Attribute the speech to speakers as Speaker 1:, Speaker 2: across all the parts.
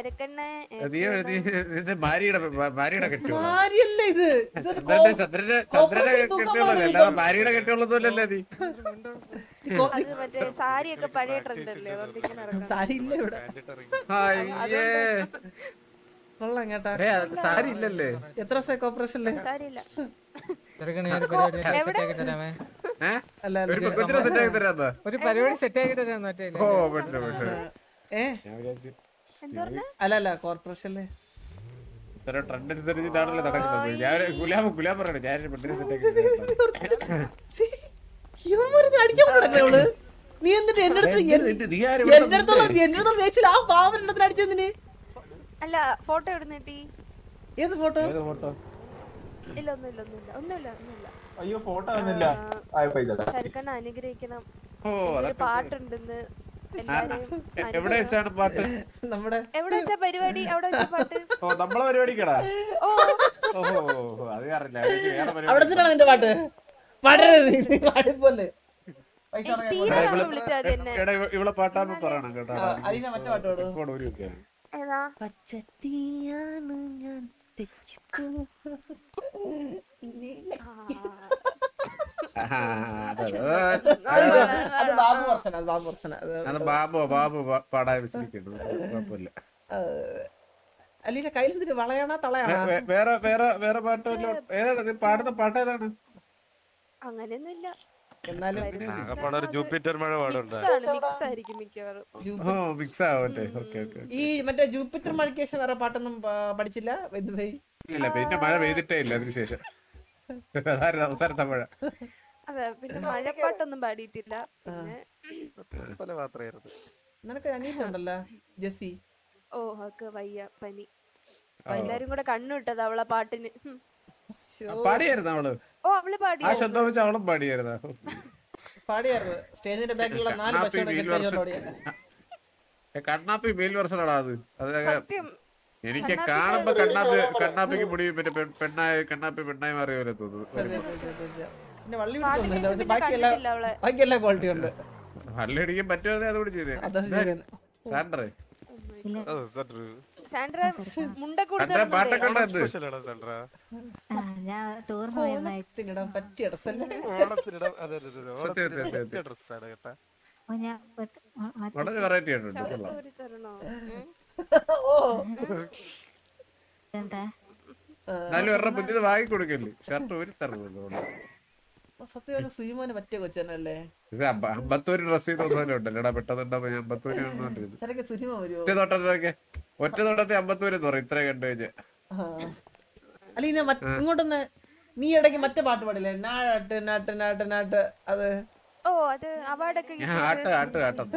Speaker 1: ചെറുക്കണ്ണെ
Speaker 2: നീ നീ നിന്റെ ഭാര്യയുടെ ഭാര്യയുടെ കെട്ടിയുള്ള
Speaker 3: ഭാര്യയല്ലേ ഇത് ഇതൊരു
Speaker 2: ചന്ദ്രന്റെ ചന്ദ്രന്റെ ചന്ദ്രന്റെ
Speaker 3: ഓപ്പറേഷൻ തൂക്കം
Speaker 2: കെട്ടിയുള്ളതല്ലേ
Speaker 3: പോലെ
Speaker 2: അല്ലാതെ ഭാര്യയുടെ കെട്ടിയുള്ളതല്ലേ നീ
Speaker 3: കോ-
Speaker 1: അത് മറ്റേ സാരിയൊക്കെ പഴയ ട്രെൻഡ് അല്ലേ അതുകൊണ്ട് ഇങ്ങനെ ഇറങ്ങാം
Speaker 3: സാരി ഇല്ല ഇവിടെ
Speaker 2: അയ്യേ
Speaker 3: കൊള്ളാം കേട്ടാ
Speaker 2: ഏ, അത് സാരി ഇല്ലല്ലേ
Speaker 3: എത്ര ദിവസം കോപ്പറേഷനില്
Speaker 1: സാരിയില്ല
Speaker 4: ചെറുക്കനെ ഞാൻ ഒരു പരിപാടി സെറ്റ് ആക്കി തരാമേ
Speaker 2: ഏ
Speaker 3: അല്ല
Speaker 2: ഒരു
Speaker 3: അല്ല
Speaker 2: കൊച്ചിനെ സെറ്റ് ആക്കി തരാത്ത
Speaker 4: ഒരു പരിപാടി സെറ്റ് ആക്കി തരാം മറ്റേ
Speaker 2: ഓ പറ്റില്ല പറ്റില്ല
Speaker 3: ഏ
Speaker 2: ഞാൻ വിചാരിച്ചു
Speaker 1: എന്താ പറഞ്ഞ
Speaker 3: അല്ല അല്ല കോർപ്പറേഷനില്
Speaker 2: ഇത്ര ട്രെൻഡ് അനുസരിച്ച് ഇതാണല്ലോ നടക്കുന്നത് ഞാൻ ഗുലാബ് ഗുലാബ് പറയണേ ഞാൻ പെണ്ണിനെ സെറ്റ് ആക്കി തരാം.
Speaker 3: ഹ്യൂമർ അടിക്കാൻ പറ്റില്ല അവള് നീ എന്നിട്ട് എന്റെ അടുത്ത്
Speaker 2: എന്ത്
Speaker 3: എൻ-
Speaker 2: ഇത് നീ ആര് ഇവിടെ
Speaker 3: എന്റെ അടുത്തുള്ള എന്റെ അടുത്തുള്ള ദേഷ്യത്തിൽ ആ പാവൻ എണ്ണത്തിന് അടിച്ചതിന്
Speaker 1: അല്ല ഫോട്ടോ എവിടെ കിട്ടി
Speaker 3: ഏത് ഫോട്ടോ
Speaker 2: ഏത് ഫോട്ടോ
Speaker 1: ഇല്ല ഒന്നുമില്ല ഒന്നുമില്ല ഒന്നുമില്ല ഒന്നുമില്ല
Speaker 5: അയ്യോ ഫോട്ടോ വന്നില്ല
Speaker 1: ചെറുക്കണ്ണ അനുഗ്രഹിക്കണം
Speaker 2: ഓ
Speaker 1: ഒരു
Speaker 2: അതൊക്കെ
Speaker 1: പാട്ടുണ്ടെന്ന് എല്ലാരെയും
Speaker 2: എ- എവിടെ വെച്ചാണ് പാട്ട്
Speaker 3: നമ്മുടെ
Speaker 1: എവിടെ വെച്ച പരിപാടി അവിടെ വെച്ച പാട്ട്
Speaker 2: ഓ നമ്മളെ പരിപാടിക്കടാ
Speaker 1: ഓ
Speaker 2: ഓഹോ അത് അറിയില്ല എനിക്ക് വേറെ
Speaker 3: അവിടെ
Speaker 2: പരിപാടി
Speaker 3: വെച്ചിട്ടാണ് നിന്റെ പാട്ട് പാടരുത് നീ പാടിപ്പോലെ പൈസ ഉണങ്ങാൻ
Speaker 1: തീരെ
Speaker 3: പോട്ടെ.
Speaker 1: ഒന്ന് വിളിച്ചാ മതി എന്നെ
Speaker 2: എടാ ഇവ- ഇവളെ പാട്ടാകുമ്പോ പറയണം കേട്ടോ
Speaker 3: ആ, അതിനെ മറ്റേ പാട്ട് പാടും
Speaker 2: ഫോൺ ഒരു വെക്കാണ്
Speaker 1: ഏതാ
Speaker 3: പച്ചത്തിയാണ് ഞാൻ തെച്ചിപ്പൂ അത് ബാബു വർഷന അത് ബാബു വർഷന അത്
Speaker 2: അത് ബാബു ബാബു പാ- പാടാൻ വെച്ചിരിക്കുന്നു കുഴപ്പമില്ല
Speaker 3: അല്ലീല കയ്യിൽ എന്തിട്ട് വളയണ തളയണ
Speaker 2: വേ- വേ- വേറെ വേറെ വേറെ പാട്ട് വല്ലതും ഏതാണ് നീ പാടുന്ന പാട്ട് ഏതാണ്
Speaker 1: അങ്ങനെയൊന്നുമില്ല
Speaker 3: എന്നാലും
Speaker 6: ആകപ്പാടെ ഒരു ജൂപ്പിറ്റർ മഴ പാടുണ്ട്
Speaker 1: മിക്സ് ആണ് മിക്സ് ആയിരിക്കും മിക്കവാറും
Speaker 2: ഓ മിക്സ് ആവട്ടെ ഓക്കെ ഓക്കെ
Speaker 3: ഈ മറ്റേ ജൂപ്പിറ്റർ മഴയ്ക്ക് വേറെ പാട്ടൊന്നും പ- പഠിച്ചില്ല വെദ്ദുഭായി
Speaker 2: ഇല്ല പിന്നെ മഴ പെയ്തിട്ടേ ഇല്ല അതിനുശേഷം അതായിരുന്നു അവസാനത്തെ മഴ
Speaker 1: അതെ പിന്നെ മഴപ്പാട്ടൊന്നും പാടിയിട്ടില്ല പിന്നെ
Speaker 6: പല മാത്രമായിരുന്നു
Speaker 3: നിനക്ക് അനിയനുണ്ടല്ലോ ജെസ്സി
Speaker 1: ഓ അവക്ക് വയ്യ പനി അപ്പൊ എല്ലാരും കൂടെ കണ്ണുവിട്ടത് അവളെ പാട്ടിന് ഹും.
Speaker 3: ശ്ശോ,
Speaker 2: പാടിയായിരുന്നു അവള്
Speaker 1: ഓ അവള് പാടി
Speaker 2: ആ ശബ്ദം വെച്ച് അവളും പാടിയായിരുന്നു
Speaker 3: പാടിയായിരുന്നു സ്റ്റേജിന്റെ ബാക്കിലുള്ള നാല്
Speaker 2: കണ്ണാപ്പി
Speaker 3: പക്ഷിയുടെ
Speaker 2: വീൽ
Speaker 3: കെട്ടി
Speaker 2: വർഷം
Speaker 3: ഓടിയ
Speaker 2: കണ്ണാപ്പി മെയിൽ വെർഷനാടാ അത് അത് അങ്ങ്
Speaker 1: സത്യം
Speaker 2: എനിക്ക് കാണുമ്പോ കണ്ണാപ്പി കണ്ണാപ്പിക്ക് മുടി മറ്റേ പെൺ- പെണ്ണായി കണ്ണാപ്പി പെണ്ണായി മാറിയ പോലെ തോന്നുന്നു
Speaker 3: പിന്നെ വള്ളി
Speaker 1: പാട്ടിന്
Speaker 3: പിടിച്ചൊന്നുമില്ല
Speaker 1: ശേഷം
Speaker 3: പക്ഷെ
Speaker 1: പിന്നെ
Speaker 3: ബാക്കിയെല്ലാം
Speaker 1: കണ്ടിട്ടില്ല അവളെ
Speaker 3: ബാക്കിയെല്ലാം ക്വാളിറ്റി ഉണ്ട്
Speaker 2: വള്ളിയടിക്കാൻ പറ്റുമെന്നേ അതുകൂടി ചെയ്തേ
Speaker 3: അതാ ശരിയാണ്.
Speaker 2: സാൻഡറേ
Speaker 6: അത് സട്രു.
Speaker 1: സാൻഡ്ര മുണ്ട
Speaker 2: സാൻഡ്ര പാട്ടൊക്കെ
Speaker 1: കൊടുത്തു
Speaker 2: ഉണ്ട്
Speaker 6: Special ആണോ സട്ര?
Speaker 7: ആ, ഞാൻ ടൂറിന് പോയതായി
Speaker 3: ഓണത്തിനിടാൻ പറ്റിയ ഡ്രസ്സല്ലേ
Speaker 6: ഓണത്തിനിടാൻ- അതെ, അതെ, അതെ,
Speaker 2: സത്യം,
Speaker 6: ഓണത്തിന്
Speaker 2: സത്യം, സത്യം.
Speaker 6: പറ്റിയ dress ആണ് കേട്ടാ.
Speaker 7: അപ്പൊ ഞാൻ മറ്റേ മ- മറ്റേ
Speaker 2: വളരെ വെറൈറ്റി ആയിട്ടുണ്ട് കൊള്ളാം
Speaker 1: തരണോ ഉം.
Speaker 3: ഓ
Speaker 7: എന്താ
Speaker 2: എന്നാലും ഒരെണ്ണം പുതിയത് വാങ്ങി കൊടുക്കല്ലേ ഷർട്ട് ഒരു തരുന്നുള്ളൂ
Speaker 3: സത്യം പറഞ്ഞ സുയിമോന് പറ്റിയ കൊച്ചനല്ലേ
Speaker 2: ഇത് അമ്പ- അമ്പത്തൂര് ഡ്രസ് ചെയ്ത് ഒന്നും ഉണ്ടല്ലോ എടാ പെട്ടെന്നുണ്ടാവുമ്പോ ഞാൻ അമ്പത്തൂര് വന്നോണ്ടിരുന്നു
Speaker 3: ശരിക്കും സുനിമ വരുമോ
Speaker 2: ഒറ്റ തോട്ടത്തൊക്കെ ഒറ്റ തോട്ടത്തെ അമ്പത്തൂര് എന്ന് പറയും ഇത്ര കണ്ടു കഴിഞ്ഞാൽ
Speaker 3: അല്ല ഇനി മറ്റ് ഇങ്ങോട്ടൊന്ന് നീ ഇടയ്ക്ക് മറ്റേ പാട്ട് പാടില്ലേ നാട്ട് നാട്ട് നാട്ട് നാട്ട് അത്
Speaker 1: ഓ അത് അവാർഡൊക്കെ
Speaker 2: ഞാൻ ആട്ട് ആട്ട് ആട്ടത്ത്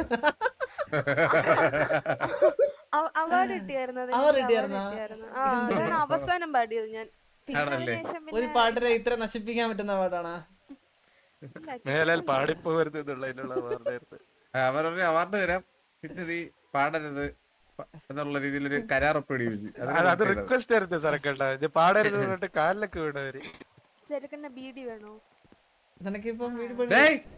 Speaker 1: അവാർഡ് കിട്ടിയായിരുന്നു അതിന്
Speaker 3: Award
Speaker 1: award
Speaker 3: കിട്ടിയായിരുന്നോ?
Speaker 1: കിട്ടിയായിരുന്നു. ആ അതാണ് അവസാനം പാടിയത് ഞാൻ പിന്നെ
Speaker 2: ആണല്ലേ?
Speaker 1: അതിനുശേഷം
Speaker 3: ഒരു
Speaker 1: പിന്നെ
Speaker 3: പാട്ടിനെ ഇത്ര നശിപ്പിക്കാൻ പറ്റുന്ന പാട്ടാണ്
Speaker 6: മേലാൽ പാടിപ്പോകരുത് എന്നുള്ളതിനുള്ള വാർത്തയായിരുന്നു
Speaker 2: അവർ പറഞ്ഞു അവാർഡ് തരാം പിന്നെ നീ പാടരുത് പ- എന്നുള്ള രീതിയിൽ ഒരു കരാർ ഒപ്പിടിച്ചു
Speaker 6: അത് അത് റിക്വസ്റ്റ് ആയിരുന്നു സരക്കേട്ട ഇത് പാടരുത് എന്നിട്ട് കാലിലൊക്കെ വീണവര്
Speaker 1: ചെറുക്കണ്ണ ബീഡി വേണോ
Speaker 3: നിനക്കിപ്പം വീട് പണി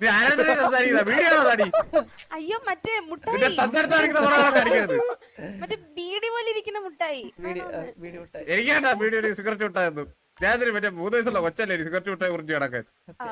Speaker 1: അയ്യോ മറ്റേ മുട്ടായി
Speaker 2: കാണിക്കരുത്
Speaker 1: മറ്റേ ബീഡി പോലെ ഇരിക്കുന്ന മുട്ടായി
Speaker 3: വീട് ആ, വീട് വിട്ടായി
Speaker 2: എനിക്കാണ്ടാ വീഡിയോ സിഗരറ്റ് വിട്ടായിരുന്നു ഞാൻ ഇതിന് മറ്റേ മൂന്ന് വയസ്സുള്ള കൊച്ചല്ലേ സിഗരറ്റ് വിട്ടായി കുറിച്ച് കിടക്കാൻ
Speaker 1: ആ.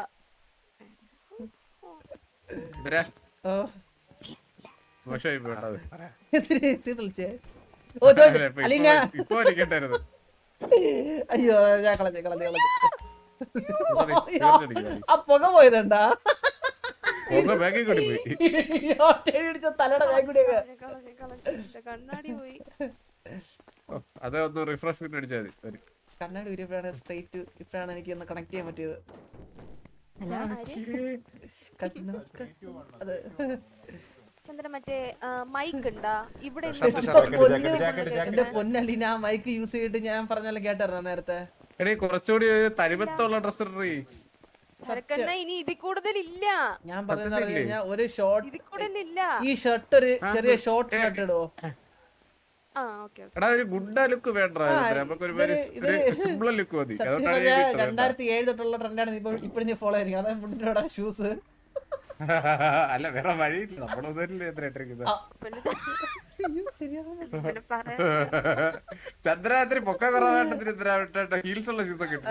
Speaker 2: ഇവരാ
Speaker 3: ഓ
Speaker 2: മോശമായി പോട്ടത്
Speaker 3: എന്തിന് ചീട്ട് വിളിച്ചേ ഓ ചോദിച്ചു അല്ല ഞാൻ
Speaker 2: ഇപ്പൊ ഇരിക്കണ്ടായിരുന്നു
Speaker 3: അയ്യോ ഞാൻ കളഞ്ഞു കളഞ്ഞു കളഞ്ഞു
Speaker 2: സിഗരറ്റ് അടിക്കുവാ.
Speaker 3: ആ പുക പോയതുണ്ടാ
Speaker 2: ഒക്കെ ബാക്കി കൂടി പോയി
Speaker 3: ഇടിച്ച തലയുടെ ബാഗ് കൂടിയൊക്കെ
Speaker 1: കളഞ്ഞ് കളഞ്ഞ് കളഞ്ഞ് കണ്ണാടി പോയി
Speaker 2: ഓ, അത് ഒന്ന് റിഫ്രഷ്മെന്റ് അടിച്ചാൽ മതി വരും.
Speaker 3: കണ്ണാടി ഉരിയപ്പോഴാണ് സ്ട്രൈറ്റ് ഇപ്പോഴാണ് എനിക്ക് ഒന്ന് കണക്ട് ചെയ്യാൻ പറ്റിയത്
Speaker 7: ഹലോ
Speaker 3: കണ്ണു അത്
Speaker 1: ചന്ദ്രൻ മറ്റേ മൈക്ക് ഉണ്ടാ ഇവിടെ എന്ത്
Speaker 6: ഷർട്ട്,
Speaker 1: സംഭവം
Speaker 6: ഷർട്ട്,
Speaker 1: പൊന്നു
Speaker 6: ജാക്കറ്റ്,
Speaker 1: കൊണ്ട്
Speaker 3: എന്റെ
Speaker 1: കേൾക്കുന്നെ?
Speaker 3: പൊന്നല്ലി ഞാൻ മൈക്ക് യൂസ് ചെയ്തിട്ട് ഞാൻ പറഞ്ഞാലും കേട്ടായിരുന്നു നേരത്തെ
Speaker 2: എടീ കുറച്ചുകൂടി ഒരു തരിമത്തുള്ള ഡ്രസ് ഇടീ
Speaker 1: ചെറുക്കണ്ണ ഇനി ഇതിൽ കൂടുതൽ ഇല്ല
Speaker 3: ഞാൻ പറഞ്ഞത്
Speaker 2: സത്യത്തില്ലേ?
Speaker 3: കഴിഞ്ഞാൽ ഒരു ഷോർട്ട്
Speaker 1: ഇതിൽ കൂടുതൽ ഇല്ല
Speaker 3: ഈ ഷർട്ട് ഒരു ചെറിയ ഷോർട്ട് ഷർട്ട് ഇടുവോ
Speaker 1: ആ ഓക്കെ
Speaker 2: എടാ ഒരു ഗുണ്ട ലുക്ക് വേണ്ട നമുക്ക് ഒരു
Speaker 3: ഇതൊരു- ഇതൊരു
Speaker 2: സിമ്പിൾ ലുക്ക് മതി
Speaker 3: സത്യം
Speaker 2: അതുകൊണ്ടാണ്
Speaker 3: പറഞ്ഞാൽ
Speaker 2: ഞാൻ ഇട്ടത് കേട്ടോ.
Speaker 3: രണ്ടായിരത്തി ഏഴ് തൊട്ടുള്ള ട്രെൻഡാണ് ഇപ്പൊ ഇപ്പോഴും നീ ഫോളോ ചെയ്തിരിക്കുന്നത് അതാണ് മുണ്ടിനോட ഷൂസ്
Speaker 2: അല്ല വേറെ വഴിയില്ല നമ്മളൊന്നും എത്ര ഇട്ടിരിക്കുന്നത്
Speaker 1: പിന്നെ
Speaker 3: അയ്യോ, ശരിയാണ്.
Speaker 1: പിന്നെ പറയാ
Speaker 2: ചന്ദ്രാത്രി പൊക്ക കുറവായിട്ടത്തിന് ഇത്ര ഹീൽസ് ഉള്ള ഷൂസ് ഒക്കെ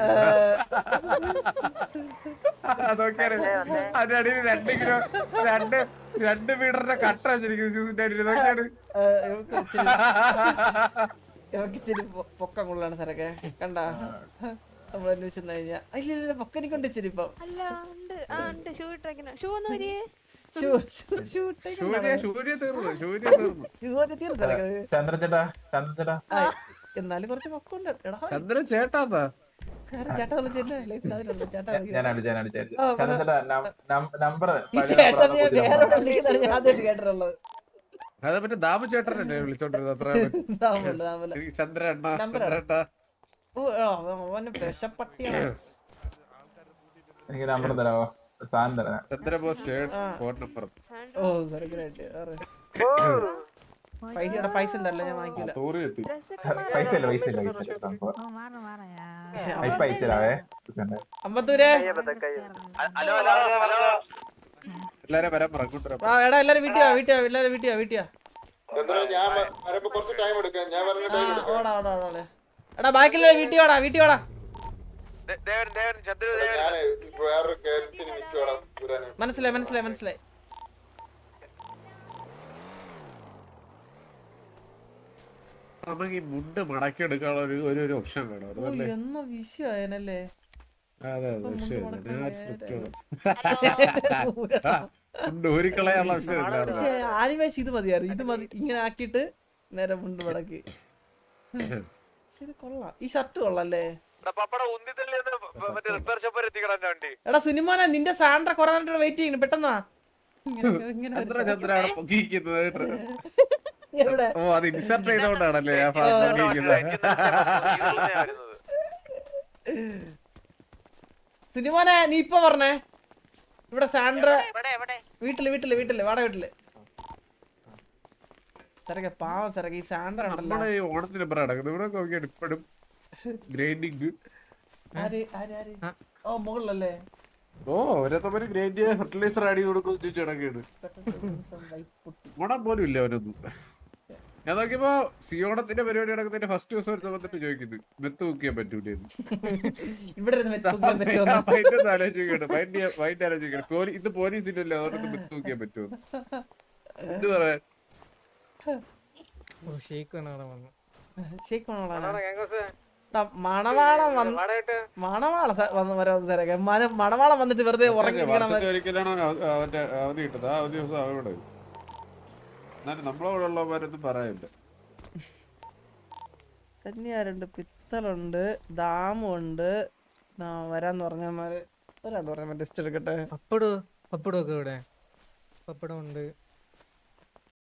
Speaker 2: അതൊക്കെയാണ് അതിന്റെ അടിയിൽ രണ്ട് കിലോ രണ്ട് രണ്ട് മീറ്ററിന്റെ കട്ട വെച്ചിരിക്കുന്നത് ഷൂസിന്റെ അടിയിൽ ഇതൊക്കെയാണ്
Speaker 3: ആ, ഇവക്ക് ഇച്ചിരി ഇവക്ക് ഇച്ചിരി പൊ- പൊക്കം കൊള്ളാണ് സാറൊക്കെ കണ്ട നമ്മൾ അന്വേഷിച്ചു കഴിഞ്ഞാ ഇല്ല ഇല്ല പൊക്കനിക്കൊണ്ട് ഇച്ചിരി ഇപ്പം
Speaker 1: അല്ല ഉണ്ട് ആ ഉണ്ട് ഷൂ ഇട്ടേക്കണ ഷൂ ഒന്ന് വരിയേ
Speaker 3: ഷൂ ഷൂ ഷൂ ഇട്ടേക്കുന്നുണ്ടോ?
Speaker 2: സൂര്യ സൂര്യ തീർന്നു സൂര്യ തീർന്നു
Speaker 3: ഷൂ ആദ്യം തീർന്നു സാറൊക്കെ അത്.
Speaker 5: ചന്ദ്രചേട്ടാ ചന്ദ്രചേട്ടാ
Speaker 3: ആ, എന്നാലും കുറച്ച് പൊക്കമുണ്ട് എടാ
Speaker 2: ചന്ദ്രൻ ചേട്ടാന്നാ
Speaker 3: സാറ് ചേട്ടാ വിളിച്ചെന്നെ ലൈഫിൽ അതിലുണ്ട് ചേട്ടാ
Speaker 5: ഞാൻ
Speaker 3: വിളിക്കുന്നത്.
Speaker 5: അടിച്ചു ഞാൻ അടിച്ചു
Speaker 3: ആ, പറ.
Speaker 5: ചന്ദ്രചേട്ടാ നമ്പർ
Speaker 3: ഈ ചേട്ടൻ ഞാൻ വേറെ വിളിക്കുന്നതാണ് ഞാൻ ആദ്യമായിട്ട് കേട്ടിട്ടുള്ളത്
Speaker 2: അത് മറ്റേ ദാമു ചേട്ടനല്ലേ വിളിച്ചോണ്ടിരുന്നത് അത്ര
Speaker 3: ദാമുണ്ട്, ദാമുണ്ട്.
Speaker 2: എനിക്ക് ചന്ദ്രണ്ണ
Speaker 3: Number
Speaker 2: ചന്ദ്രണ്ണ
Speaker 3: ഓ ആ, അവന് വിഷപ്പട്ടിയാണ്
Speaker 5: എനിക്ക് നമ്പർ തരാവോ സാധനം തരാം
Speaker 2: ചന്ദ്രബോസ് ഷേർട്ട് ഫോൺ നമ്പർ
Speaker 3: ഓ തിരക്കിലായിട്ട് പൈസ ഇവിടെ പൈസ ഉണ്ടല്ലോ ഞാൻ വാങ്ങിക്കൂല
Speaker 2: തോറി എത്തി
Speaker 1: ഡ്രസ്സൊക്കെ
Speaker 5: പൈസ ഇല്ല പൈസ ഇല്ല പൈസ ഇല്ല സംഭവം
Speaker 7: ഓ മാറും മാറാം
Speaker 5: ഇപ്പൊ അയച്ചു തരാവേ
Speaker 3: അമ്പത്തൂര്
Speaker 2: എല്ലാരും വരാൻ പറ അങ്ങോട്ട് വരാൻ പറ.
Speaker 3: ആ എടാ എല്ലാരും വീട്ടിയാ വീട്ടിയാ എല്ലാരും വീട്ടിയാ വീട്ടിയാ
Speaker 6: ഞാൻ വരുമ്പോ കുറച്ച് ടൈം എടുക്കാം ഞാൻ പറഞ്ഞ
Speaker 3: ആ, ഓടാ ഓടാ ഓടാ എടാ ബാക്കിലെ വീട്ടിൽ വാടാ വീട്ടിൽ വാടാ
Speaker 6: ഞാൻ വേറൊരു കേരളത്തിന് നിൽക്കുവാടാ വരാന്
Speaker 3: മനസ്സിലായി മനസ്സിലായി മനസ്സിലായി
Speaker 2: നമുക്ക് ഈ മുണ്ട് മടക്കി എടുക്കാനുള്ള ഒരു ഒരു ഒരു ഓപ്ഷൻ വേണം
Speaker 3: ഓ
Speaker 2: അതല്ലേ
Speaker 3: എന്ന വിഷയായനല്ലേ
Speaker 2: അതെ അതെ
Speaker 3: മുണ്ട്
Speaker 2: ശരി
Speaker 3: മടക്കാൻ
Speaker 2: ഞാൻ
Speaker 3: നേരെ
Speaker 2: സ്ക്രിപ്റ്റ് മുണ്ട് ഊരിക്കളയാനുള്ള ഓപ്ഷൻ ഇല്ലായിരുന്നു
Speaker 3: പക്ഷേ ആനിമേഷൻ ഇത് മതിയായിരുന്നു ഇത് മതി ഇങ്ങനെ ആക്കിയിട്ട് നേരെ മുണ്ട് മടക്കി പക്ഷേ ഇത് കൊള്ളാം ഈ ഷർട്ട് കൊള്ളാല്ലേ എടാ സിനിമ നിന്റെ സാൻഡ്ര കുറെ നേരം വെയിറ്റ് ചെയ്യുന്നു പെട്ടെന്നാ ഇങ്ങനെ ഇങ്ങനെ
Speaker 2: ചന്ദ്ര
Speaker 3: വരുന്നു.
Speaker 2: ചന്ദ്ര അവിടെ പൊക്കിയിരിക്കുന്നത് കേട്ടോ.
Speaker 3: എവിടെ
Speaker 2: ഓ അത് ഇൻസർട്ട് ചെയ്തോണ്ടാണല്ലേ ആ ഭാഗം പൊക്കിയിരിക്കുന്നത്
Speaker 3: സിനിമോനെ നീ ഇപ്പൊ പറഞ്ഞേ ഇവിടെ സാൻഡ്ര വീട്ടില് വീട്ടില് വീട്ടില് വാടക വീട്ടില് സരക്കെ പാവം സരക്കെ ഈ സാൻഡ്ര ഉണ്ടല്ലോ
Speaker 2: നമ്മുടെ ഈ ഓണത്തിന് ഇപ്പറ നടക്കുന്നത് ഇവിടെ നോക്കിയാണ് ഇപ്പോഴും ഗ്രൈൻഡിങ്
Speaker 3: ആര് ആര് ആര് ഓ മുകളിലല്ലേ
Speaker 2: ഓ ഓരോരുത്തവര് ഗ്രൈൻഡ് ഫെർട്ടിലൈസർ ആടി കൊടുക്കും ചോദിച്ചു കിടക്കാണ് ഗുണം പോലും ഇല്ല അവനൊന്നും ഞാൻ നോക്കിയപ്പോ സിയോണത്തിന്റെ പരിപാടി നടക്കുന്നതിന്റെ ഫസ്റ്റ് ദിവസം ഒരുത്തൻ വന്നിട്ട് ചോദിക്കുന്നു മെത്ത് കുക്ക് ചെയ്യാൻ പറ്റൂലേ
Speaker 3: ഇവിടെ ഇരുന്ന് വെക്കാൻ പറ്റുമോ
Speaker 2: മൈൻഡ് ആലോചിക്കട്ടെ മൈൻഡ് മൈൻഡ് ആലോചിക്കട്ടെ പോലീ ഇത് പോലീസ് ഇല്ലല്ലോ അതുകൊണ്ട് മെത്ത് കുക്ക് ചെയ്യാൻ പറ്റുമോ എന്ത് പറയാ
Speaker 4: ഓ ഷേക്ക് അവിടെ വന്നു
Speaker 3: ഷേക്ക് മണവാളം വന്ന് മണവാള സ- വന്ന് വരാൻ തരക്കെ മണവാളം വന്നിട്ട് വെറുതെ ഉറങ്ങിക്കണം
Speaker 2: വർഷത്തിൽ ഒരിക്കലാണ് അവ- അവന്റെ അവധി കിട്ടുന്നത് ആ അവധി ദിവസം അവിടെ എന്നാലും നമ്മളവിടെ ഉള്ളവരൊന്നും പറയാനില്ല
Speaker 3: കന്യാരുണ്ട് പിത്തളുണ്ട് ദാമുണ്ട് ദാ വരാന്ന് പറഞ്ഞമാര് വരാന്ന് പറഞ്ഞ ടെസ്റ്റ് എടുക്കട്ടെ
Speaker 4: പപ്പടോ പപ്പടം ഒക്കെ ഇവിടെ പപ്പടം ഉണ്ട്